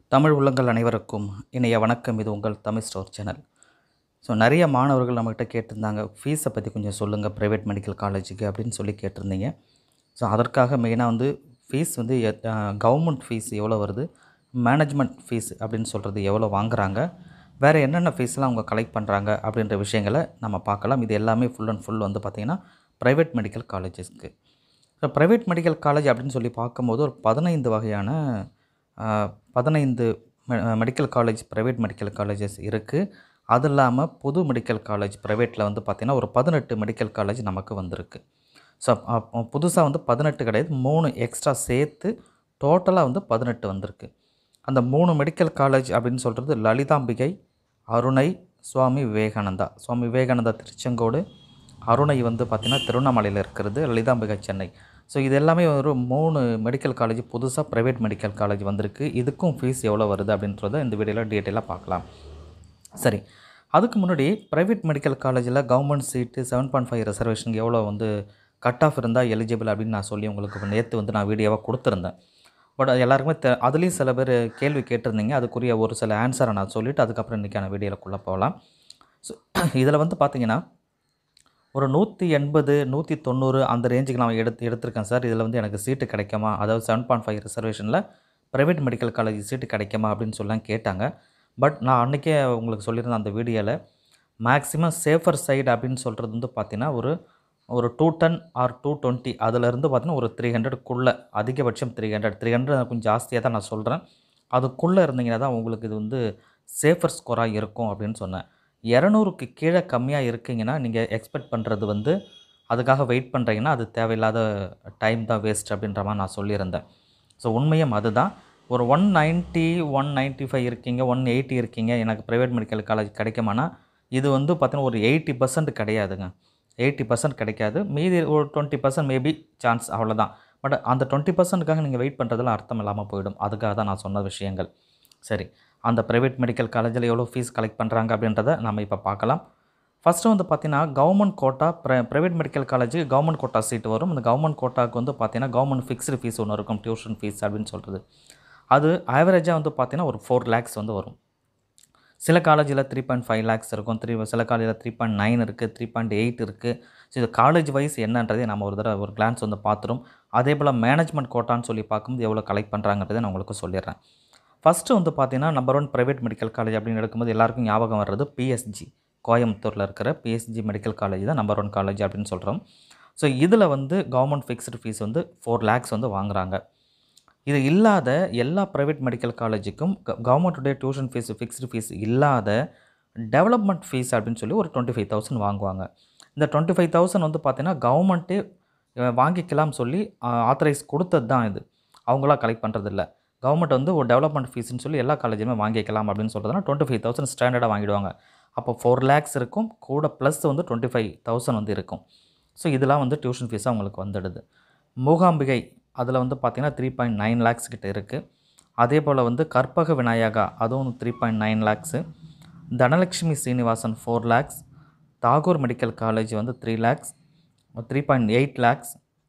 தமிழ் உள்ளங்கள் அனைவருக்கும் இணைய வணக்கம் இது உங்கள் தமிழ் ஸ்டோர் சேனல் ஸோ நிறைய மாணவர்கள் நம்மக்கிட்ட கேட்டிருந்தாங்க ஃபீஸை பற்றி கொஞ்சம் சொல்லுங்கள் ப்ரைவேட் மெடிக்கல் காலேஜுக்கு அப்படின்னு சொல்லி கேட்டிருந்தீங்க ஸோ அதற்காக மெயினாக வந்து ஃபீஸ் வந்து கவர்மெண்ட் ஃபீஸ் எவ்வளோ வருது மேனேஜ்மெண்ட் ஃபீஸ் அப்படின்னு சொல்கிறது எவ்வளோ வாங்குறாங்க வேறு என்னென்ன ஃபீஸ்லாம் அவங்க கலெக்ட் பண்ணுறாங்க அப்படின்ற விஷயங்களை நம்ம பார்க்கலாம் இது எல்லாமே ஃபுல் அண்ட் ஃபுல் வந்து பார்த்திங்கன்னா ப்ரைவேட் மெடிக்கல் காலேஜஸ்க்கு ஸோ ப்ரைவேட் மெடிக்கல் காலேஜ் அப்படின்னு சொல்லி பார்க்கும்போது ஒரு பதினைந்து வகையான ஆஹ், பதினைந்து medical college private medical colleges இருக்குது அது இல்லாமல் புது மெடிக்கல் காலேஜ் ப்ரைவேட்டில் வந்து பார்த்திங்கன்னா ஒரு பதினெட்டு மெடிக்கல் காலேஜ் நமக்கு வந்திருக்கு ஸோ புதுசாக வந்து பதினெட்டு கிடையாது மூணு எக்ஸ்ட்ரா சேர்த்து டோட்டலாக வந்து பதினெட்டு வந்திருக்கு அந்த மூணு மெடிக்கல் காலேஜ் அப்படின்னு சொல்கிறது லலிதாம்பிகை அருணை சுவாமி விவேகானந்தா சுவாமி விவேகானந்தா திருச்செங்கோடு அருணை வந்து பார்த்திங்கன்னா திருவண்ணாமலையில் இருக்கிறது லலிதாம்பிகை சென்னை ஸோ இது எல்லாமே ஒரு மூணு மெடிக்கல் காலேஜ் புதுசாக ப்ரைவேட் மெடிக்கல் காலேஜ் வந்திருக்கு இதுக்கும் ஃபீஸ் எவ்வளோ வருது அப்படின்றத இந்த வீடியோவில் டீட்டெயிலாக பார்க்கலாம் சரி அதுக்கு முன்னாடி ப்ரைவேட் மெடிக்கல் காலேஜில் government seat seven point five ரிசர்வேஷனுக்கு எவ்வளோ வந்து கட் ஆஃப் இருந்தால் எலிஜிபிள் அப்படின்னு நான் சொல்லி உங்களுக்கு நேற்று வந்து நான் வீடியோவாக கொடுத்துருந்தேன் பட் அது எல்லாருக்குமே தெ அதுலேயும் சில பேர் கேள்வி கேட்டிருந்தீங்க அதுக்குரிய ஒரு சில ஆன்சரை நான் சொல்லிவிட்டு அதுக்கப்புறம் இன்றைக்கான வீடியோக்குள்ளே போகலாம் ஸோ இதில் வந்து பார்த்தீங்கன்னா ஒரு நூற்றி எண்பது நூற்றி தொண்ணூறு அந்த ரேஞ்சுக்கு நான் எடுத்து எடுத்திருக்கேன் சார் இதில் வந்து எனக்கு சீட்டு கிடைக்குமா அதாவது செவன் பாயிண்ட் ஃபைவ் ரிசர்வேஷனில் ப்ரைவேட் மெடிக்கல் காலேஜ் சீட்டு கிடைக்குமா அப்படின்னு சொல்லலாம் கேட்டாங்க பட் நான் அன்றைக்கே உங்களுக்கு சொல்லியிருந்தேன் அந்த வீடியோவில் மேக்ஸிமம் சேஃபர் சைடு அப்படின்னு சொல்கிறது வந்து பார்த்தீங்கன்னா ஒரு ஒரு two ten or two twenty அதிலேருந்து பார்த்தீங்கன்னா ஒரு த்ரீ ஹண்ட்ரடுக்குள்ளே அதிகபட்சம் த்ரீ ஹண்ட்ரட் த்ரீ ஹண்ட்ரட் கொஞ்சம் ஜாஸ்தியாக தான் நான் சொல்கிறேன் அதுக்குள்ளே இருந்தீங்கன்னா தான் உங்களுக்கு இது வந்து சேஃபர் ஸ்கோராக இருக்கும் அப்படின்னு சொன்னேன் இரநூறுக்கு கீழே கம்மியாக இருக்கீங்கன்னா நீங்கள் எக்ஸ்பெக்ட் பண்ணுறது வந்து அதுக்காக வெயிட் பண்ணுறீங்கன்னா அது தேவையில்லாத டைம் தான் வேஸ்ட் அப்படின்ற மாதிரி நான் சொல்லியிருந்தேன் ஸோ உண்மையும் அதுதான் ஒரு one ninety one ninety five இருக்கீங்க ஒன் எயிட்டி இருக்கீங்க எனக்கு ப்ரைவேட் மெடிக்கல் காலேஜ் கிடைக்குமானா இது வந்து பார்த்தீங்கன்னா ஒரு எயிட்டி பர்சன்ட் கிடையாதுங்க எயிட்டி பர்சன்ட் கிடைக்காது மீதி ஒரு டுவெண்ட்டி பர்சன்ட் மேபி சான்ஸ் அவ்வளோதான் பட் அந்த டுவெண்ட்டி பர்சன்ட்டுக்காக நீங்கள் வெயிட் பண்ணுறதுல அர்த்தம் இல்லாமல் போயிடும் அதுக்காக தான் நான் சொன்ன விஷயங்கள் சரி அந்த ப்ரைவேட் மெடிக்கல் காலேஜில் எவ்வளோ ஃபீஸ் கலெக்ட் பண்ணுறாங்க அப்படின்றத நம்ம இப்போ பார்க்கலாம் ஃபஸ்ட்டு வந்து பார்த்தீங்கன்னா கவர்மெண்ட் கோட்டா ப்ரை ப்ரைவேட் மெடிக்கல் காலேஜுக்கு கவர்மெண்ட் கோட்டா சீட் வரும் அந்த கவர்மெண்ட் கோட்டாக்கு வந்து பார்த்தீங்கன்னா கவர்மெண்ட் ஃபிக்ஸ்டு ஃபீஸ் ஒன்று இருக்கும் டியூஷன் ஃபீஸ் அப்படின்னு சொல்கிறது அது ஆவரேஜாக வந்து பார்த்தீங்கன்னா ஒரு ஃபோர் லேக்ஸ் வந்து வரும் சில காலேஜில் த்ரீ பாயிண்ட் ஃபைவ் லேக்ஸ் இருக்கும் த்ரீ சில காலேஜில் த்ரீ பாயிண்ட் நைன் இருக்குது த்ரீ பாயிண்ட் எயிட் இருக்குது ஸோ இது காலேஜ் வைஸ் என்னன்றதை நம்ம ஒரு தடவை ஒரு கிளான்ஸ் வந்து பார்த்துரும் அதே போல் மேனேஜ்மெண்ட் கோட்டான்னு சொல்லி பார்க்கும்போது எவ்வளோ கலெக்ட் பண்ணுறாங்கிறதை நான் உங்களுக்கு சொல்லிடுறேன் ஃபஸ்ட்டு வந்து பார்த்தீங்கன்னா number one private medical college அப்படின்னு எடுக்கும்போது எல்லாருக்கும் ஞாபகம் வர்றது பிஎஸ்ஜி கோயம்புத்தூரில் இருக்கிற பிஎஸ்ஜி மெடிக்கல் காலேஜ் தான் நம்பர் ஒன் காலேஜ் அப்படின்னு சொல்கிறோம் ஸோ இதில் வந்து கவர்மெண்ட் ஃபிக்ஸ்டு ஃபீஸ் வந்து ஃபோர் லேக்ஸ் வந்து வாங்குறாங்க இது இல்லாத எல்லா ப்ரைவேட் மெடிக்கல் காலேஜுக்கும் கவர்மெண்ட்டுடைய டியூஷன் ஃபீஸ் ஃபிக்ஸ்டு ஃபீஸ் இல்லாத டெவலப்மெண்ட் ஃபீஸ் அப்படின்னு சொல்லி ஒரு டுவெண்ட்டி ஃபைவ் தௌசண்ட் வாங்குவாங்க இந்த டுவெண்ட்டி ஃபைவ் தௌசண்ட் வந்து பார்த்தீங்கன்னா கவர்மெண்ட்டே வாங்கிக்கலாம் சொல்லி ஆத்தரைஸ் கொடுத்தது தான் இது அவங்களா கலெக்ட் பண்ணுறதில்ல கவர்மெண்ட் வந்து ஒரு டெவலப்மெண்ட் ஃபீஸ்னு சொல்லி எல்லா காலேஜுமே வாங்கிக்கலாம் அப்படின்னு சொல்கிறதுனா டுவெண்ட்டி ஃபைவ் தௌசண்ட் ஸ்டாண்டர்டாக வாங்கிடுவாங்க அப்போ ஃபோர் லேக்ஸ் இருக்கும் கூட ப்ளஸ் வந்து டுவெண்ட்டி ஃபைவ் தௌசண்ட் வந்து இருக்கும் ஸோ இதெல்லாம் வந்து டியூஷன் ஃபீஸாக அவங்களுக்கு வந்துடுது மூகாம்பிகை அதில் வந்து பார்த்திங்கன்னா த்ரீ பாயிண்ட் நைன் லேக்ஸ் கிட்ட இருக்குது அதே போல் வந்து கற்பக விநாயகா அதுவும் three point nine lakhs Dhanalakshmi Srinivasan four lakhs Tagore medical college வந்து three lakhs three point eight lakhs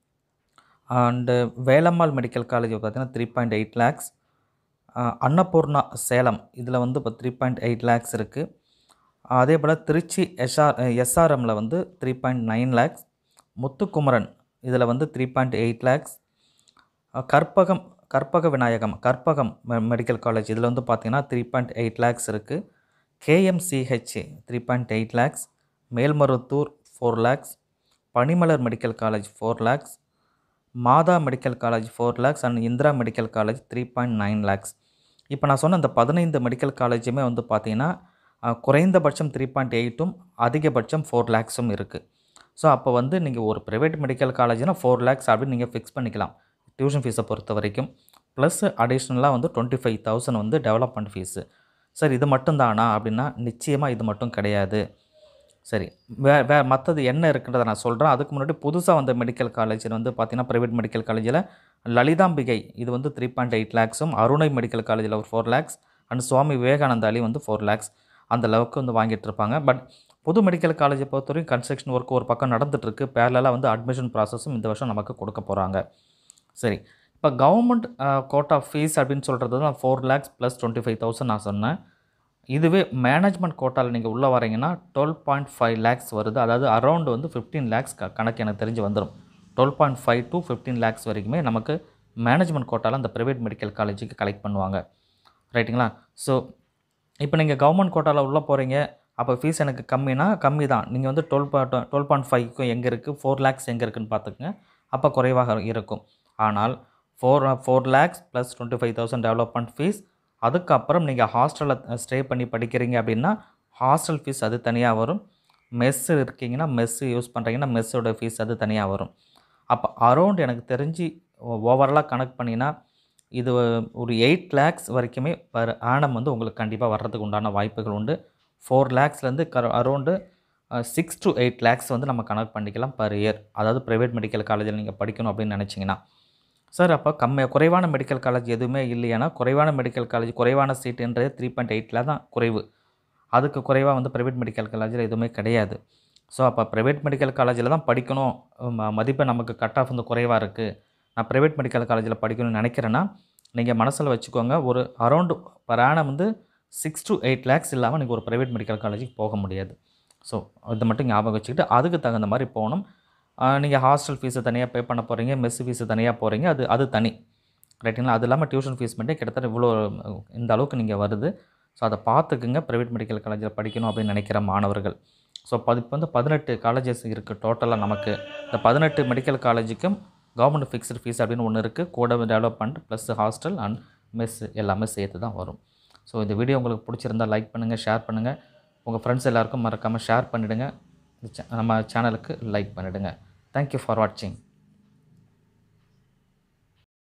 and Velammal medical college பார்த்தீங்கன்னா three point eight lakhs Annapoorna Salem இதில் வந்து இப்போ த்ரீ பாயிண்ட் எயிட் லேக்ஸ் இருக்குது அதே போல் திருச்சி எஸ்ஆர் எஸ்ஆர்எம்மில் வந்து three point nine lakhs Muthukumaran இதில் வந்து three point eight lakhs Karpagam Karpaga Vinayagam Karpagam மெ- மெடிக்கல் காலேஜ் இதில் வந்து பார்த்தீங்கன்னா த்ரீ பாயிண்ட் எயிட் லேக்ஸ் இருக்குது KMCH three point eight lakhs Melmaruvathur four lakhs Panimalar medical college four lakhs Madha medical college four lakhs and Indira medical college three point nine lakhs இப்போ நான் சொன்ன இந்த பதினைந்து மெடிக்கல் காலேஜுமே வந்து பார்த்தீங்கன்னா அஹ், குறைந்தபட்சம் த்ரீ பாயிண்ட் எயிட்டும் அதிகபட்சம் ஃபோர் லேக்ஸும் இருக்குது ஸோ அப்போ வந்து நீங்கள் ஒரு ப்ரைவேட் மெடிக்கல் காலேஜ்னால் ஃபோர் லேக்ஸ் அப்படின்னு நீங்கள் ஃபிக்ஸ் பண்ணிக்கலாம் டியூஷன் ஃபீஸை பொறுத்த வரைக்கும் ப்ளஸ் அடிஷ்னலாக வந்து டுவெண்ட்டி ஃபைவ் தௌசண்ட் வந்து டெவலப்மெண்ட் ஃபீஸு சார் இது மட்டும்தானா அப்படின்னா நிச்சயமாக இது மட்டும் கிடையாது சரி வே வே மற்றது என்ன இருக்குன்றதை நான் சொல்கிறேன் அதுக்கு முன்னாடி புதுசாக வந்த மெடிக்கல் காலேஜில் வந்து பார்த்தீங்கன்னா ப்ரைவேட் மெடிக்கல் காலேஜில் லலிதாம்பிகை இது வந்து த்ரீ பாயிண்ட் எயிட் லேக்ஸும் அருணை மெடிக்கல் காலேஜில் ஒரு ஃபோர் லேக்ஸ் அண்ட் சுவாமி விவேகானந்தாலி வந்து ஃபோர் லேக்ஸ் அந்த அளவுக்கு வந்து வாங்கிட்டு இருப்பாங்க பட் புது மெடிக்கல் காலேஜை பொறுத்தவரைக்கும் கன்ஸ்ட்ரக்ஷன் ஒர்க் ஒரு பக்கம் நடந்துகிட்ருக்கு பேரலாக வந்து அட்மிஷன் ப்ராசஸும் இந்த வருஷம் நமக்கு கொடுக்க போகிறாங்க சரி இப்போ கவர்மெண்ட் கோட்டா ஃபீஸ் அப்படின்னு சொல்கிறது தான் four lakhs plus twenty five thousand நான் சொன்னேன் இதுவே மேனேஜ்மெண்ட் கோட்டாவில் நீங்கள் உள்ளே வரீங்கன்னா டுவெல் பாயிண்ட் ஃபைவ் லேக்ஸ் வருது அதாவது அரௌண்ட் வந்து ஃபிஃப்டீன் லேக்ஸ் க கணக்கு எனக்கு தெரிஞ்சு வந்துடும் twelve point five to fifteen lakhs வரைக்குமே நமக்கு மேனேஜ்மெண்ட் கோட்டாவில் அந்த ப்ரைவேட் மெடிக்கல் காலேஜுக்கு கலெக்ட் பண்ணுவாங்க ரைட்டுங்களா ஸோ இப்போ நீங்கள் கவர்மெண்ட் கோட்டாவில் உள்ளே போகிறீங்க அப்போ ஃபீஸ் எனக்கு கம்மினா கம்மி தான் நீங்கள் வந்து டுவெல் டுவெல் பாயிண்ட் ஃபைவ்க்கும் எங்கே இருக்குது ஃபோர் லேக்ஸ் எங்கே இருக்குன்னு பார்த்துக்குங்க அப்போ குறைவாக இருக்கும் ஆனால் four four lakhs plus twenty five thousand development fees அதுக்கப்புறம் நீங்கள் ஹாஸ்டலில் ஸ்டே பண்ணி படிக்கிறீங்க அப்படின்னா ஹாஸ்டல் ஃபீஸ் அது தனியாக வரும் மெஸ்ஸு இருக்கீங்கன்னா மெஸ்ஸு யூஸ் பண்ணுறீங்கன்னா மெஸ்ஸோட ஃபீஸ் அது தனியாக வரும் அப்போ அரௌண்ட் எனக்கு தெரிஞ்சு ஓவராலாக கணக்கு பண்ணினா இது ஒரு எயிட் லேக்ஸ் வரைக்குமே பர் ஆனம் வந்து உங்களுக்கு கண்டிப்பாக வர்றதுக்கு உண்டான வாய்ப்புகள் உண்டு ஃபோர் லேக்ஸ்லேருந்து கர around six to eight lakhs வந்து நம்ம கணக்கு பண்ணிக்கலாம் பர் இயர் அதாவது ப்ரைவேட் மெடிக்கல் காலேஜில் நீங்கள் படிக்கணும் அப்படின்னு நினச்சிங்கன்னா சார் அப்போ கம்மி குறைவான மெடிக்கல் காலேஜ் எதுவுமே இல்லையானா குறைவான மெடிக்கல் காலேஜ் குறைவான சீட்டுன்றது த்ரீ பாயிண்ட் எயிட்டில் தான் குறைவு அதுக்கு குறைவாக வந்து ப்ரைவேட் மெடிக்கல் காலேஜில் எதுவுமே கிடையாது ஸோ அப்போ ப்ரைவேட் மெடிக்கல் காலேஜில் தான் படிக்கணும் ம- மதிப்பெண் நமக்கு கட் ஆஃப் வந்து குறைவாக இருக்குது நான் ப்ரைவேட் மெடிக்கல் காலேஜில் படிக்கணும்னு நினைக்கிறேன்னா நீங்கள் மனசில் வச்சுக்கோங்க ஒரு அரௌண்டு பர் ஆனம் வந்து சிக்ஸ் டு எயிட் லேக்ஸ் இல்லாமல் நீங்கள் ஒரு ப்ரைவேட் மெடிக்கல் காலேஜுக்கு போக முடியாது ஸோ இதை மட்டும் ஞாபகம் வச்சுக்கிட்டு அதுக்கு தகுந்த மாதிரி போகணும் நீங்கள் ஹாஸ்டல் ஃபீஸை தனியாக பே பண்ண போகிறீங்க மெஸ் ஃபீஸு தனியாக போகிறீங்க அது அது தனி ரைட்டுங்களா அது இல்லாமல் டியூஷன் ஃபீஸ் மட்டும் கிட்டத்தட்ட இவ்வளோ அஹ், இந்த அளவுக்கு நீங்கள் வருது ஸோ அதை பார்த்துக்குங்க ப்ரைவேட் மெடிக்கல் காலேஜில் படிக்கணும் அப்படின்னு நினைக்கிற மாணவர்கள் ஸோ பது இப்போ வந்து பதினெட்டு காலேஜஸ் இருக்குது டோட்டலாக நமக்கு இந்த பதினெட்டு மெடிக்கல் காலேஜுக்கும் கவர்மெண்ட் ஃபிக்ஸ்டு ஃபீஸ் அப்படின்னு ஒன்று இருக்குது கூட development plus hostel and mess எல்லாமே சேர்த்து தான் வரும் ஸோ இந்த வீடியோ உங்களுக்கு பிடிச்சிருந்தா லைக் பண்ணுங்கள் ஷேர் பண்ணுங்கள் உங்கள் ஃப்ரெண்ட்ஸ் எல்லாருக்கும் மறக்காமல் ஷேர் பண்ணிவிடுங்க நம்ம சேனலுக்கு லைக் பண்ணிவிடுங்க தேங்க்யூ ஃபார் வாட்சிங்